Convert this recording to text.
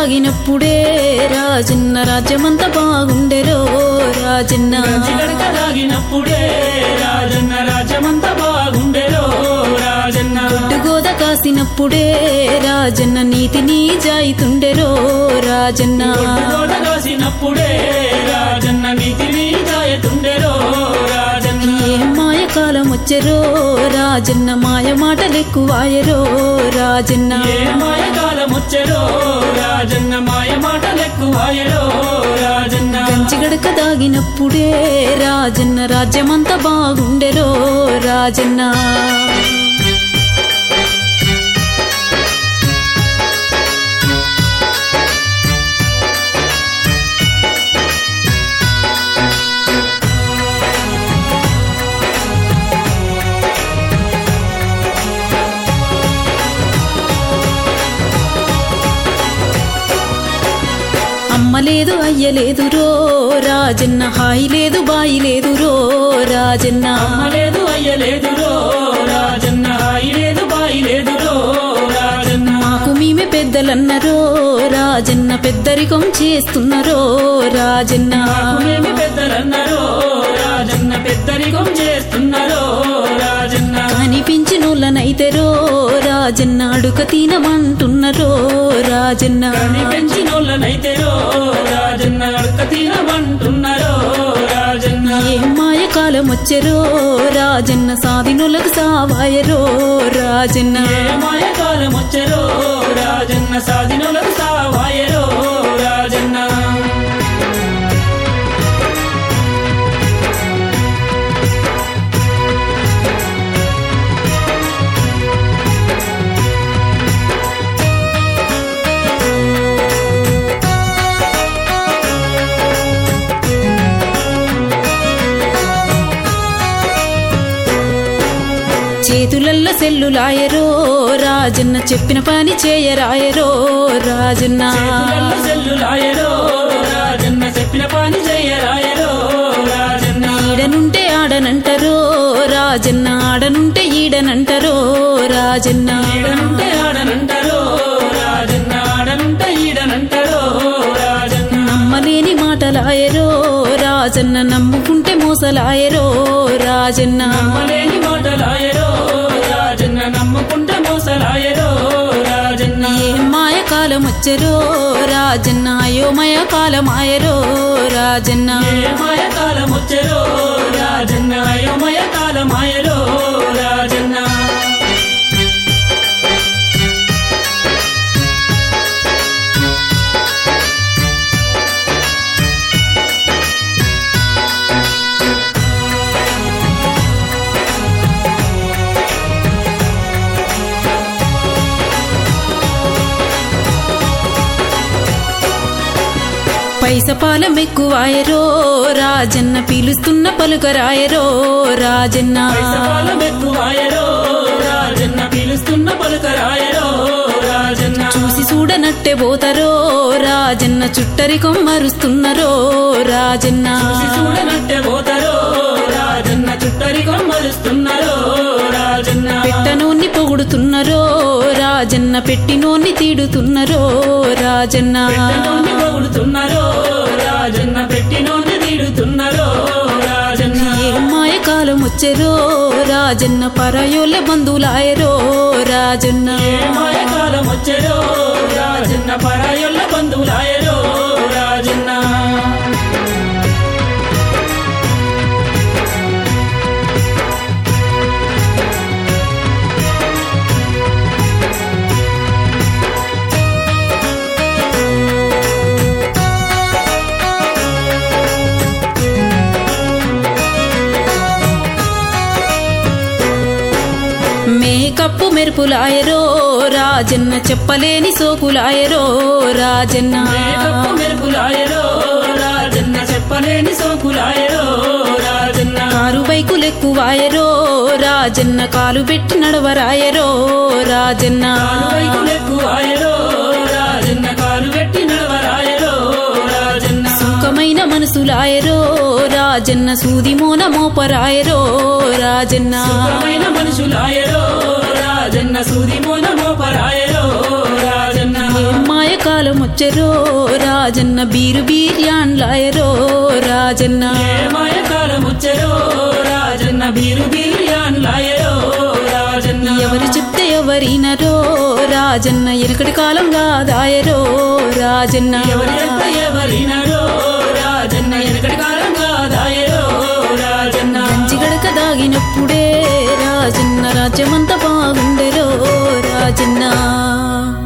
దాగినప్పుడే రాజన్న రాజ్యమంతా బాగుండెరో రాజన్న గంజిగడక దాగినప్పుడే రాజన్న రాజ్యమంతా బాగుండెరో రాజన్న గోద కాసినప్పుడే రాజన్న నీతిని జాయితుండెరో రాజన్న గోడ కాసినప్పుడే రాజన్న నీతిని జాయతుండెరో రాజన్న ఏం మాయ కాలం వచ్చెరో రాజన్న మాయ మాటలెక్కువాయరో రాజన్న ఏ మాయ కాలం వచ్చెరో రాజన్న మాయ మాటలెక్కువాయరో రాజన్న గంచిగడక దాగినప్పుడే రాజన్న రాజ్యమంతా బాగుండెరో రాజన్న అమ్మ లేదు అయ్య లేదు రో రాజన్న హాయి లేదు బాయి లేదు రో రాజన్న అమ్మ లేదు అయ్య లేదురో రాజన్న హాయి లేదు బాయి లేదురో రాజన్న మాకు మేమే పెద్దలన్నరో రాజన్న పెద్దరికం చేస్తున్నరో రాజన్న మేమి పెద్దలన్నారో రాజన్న పెద్దరికం చేస్తున్నారో రాజన్న కనిపించినోళ్ళనైతేరో రాజన్న అడుక తినమంటున్నరో రాజన్న కని పెంచినోళ్ళనైతేరో రాజన్న అడక తినమంటున్నారో రాజన్న ఏం మాయ కాలం వచ్చెరో రాజన్న సాధినులకు సావాయరో రాజన్న ఏ మాయ కాలం వచ్చరో రాజన్న సాధినులకు సావాయరో రాజన్న చేతులల్ల సెల్లులాయరో రాజన్న చెప్పిన పని చేయరాయరో రాజన్న చేతులల్లో సెల్లులాయరో రాజన్న చెప్పిన పని చెయ్యరాయరో రాజన్న ఈడనుంటే ఆడనంటరో రాజన్న ఆడనుంటే ఈడనంటరో రాజన్న ఈడనుంటే ఆడనంటారో రాజన్న ఆడనుంటే ఈడనంటారో రాజన్న నమ్మలేని మాటలాయరో రాజన్న నమ్ముకుంటే మోసలాయరో రాజన్న నమ్మలేని మాటలాయరో రాజన్న నమ్ముకుంటే మోసలాయరో రాజన్న ఏం మాయ కాలం వచ్చరో రాజన్న అయోమయ కాలమాయరో రాజన్న ఏ మాయ కాలం వచ్చరో రాజన్న అయోమయ కాలమాయరో రాజన్న పైసపాలం ఎక్కువాయరో రాజన్న పిలుస్తున్న పలుకరాయరో రాజన్న పైసపాలం ఎక్కువాయరో రాజన్న పిలుస్తున్న పలుకరాయరో రాజన్న చూసి చూడనట్టే పోతారో రాజన్న చుట్టరికం మరుస్తున్నరో రాజన్న చూసి చూడనట్టే పోతారో రాజన్న చుట్టరికం మరుస్తున్నారో రాజన్న పెట్టనోన్ని పొగుడుతున్నరో రాజన్న పెట్టినోన్ని తీడుతున్నరో రాజన్న పెట్టనోన్ని పొగుడుతున్నారో రాజన్న పెట్టినోన్ని తీడుతున్నారో రాజన్న ఏం మాయ కాలం వచ్చెరో రాజన్న పరాయోళ్ళ బంధువులాయరో రాజన్న ఏ మాయ కాలం వచ్చేరో రాజన్న పరాయొల్ల బంధువులాయరో రాజన్న మేకప్పు మెరుపులాయరో రాజన్న చెప్పలేని సోకులాయరో రాజన్న మేకప్పు మెరుపులాయరో రాజన్న చెప్పలేని సోకులాయరో రాజన్న కారు బైకులెక్కువాయరో రాజన్న కాలు పెట్టి నడవరాయరో రాజన్న కాలు వైకులెక్కువాయరో రాజన్న కాలు పెట్టి నడవరాయరో రాజన్న సుఖమైన మనసులాయరో రాజన్న సూది మోన మోపరాయరో రాజన్న సుఖమైన మనుషులాయరో రాజన్న సూది మోన మోపరాయరో రాజన్న ఏం మాయ కాలం వచ్చరో రాజన్న బీరు బీర్యాన్లాయరో రాజన్న ఏమాయ కాలం వచ్చరో రాజన్న బీరు బీర్యాన్ లాయరో రాజన్న ఎవరు చెప్తే ఎవరినరో రాజన్న ఎనకటి కాలం కాదాయరో రాజన్న ఎవరి చెప్తే ఎవరినరో రాజన్న ఎనకటి కాలం కాదాయరో రాజన్న గంజి గడక దాగినప్పుడే రాజన్న రాజ్యమంతా బాగుండెరో రాజన్న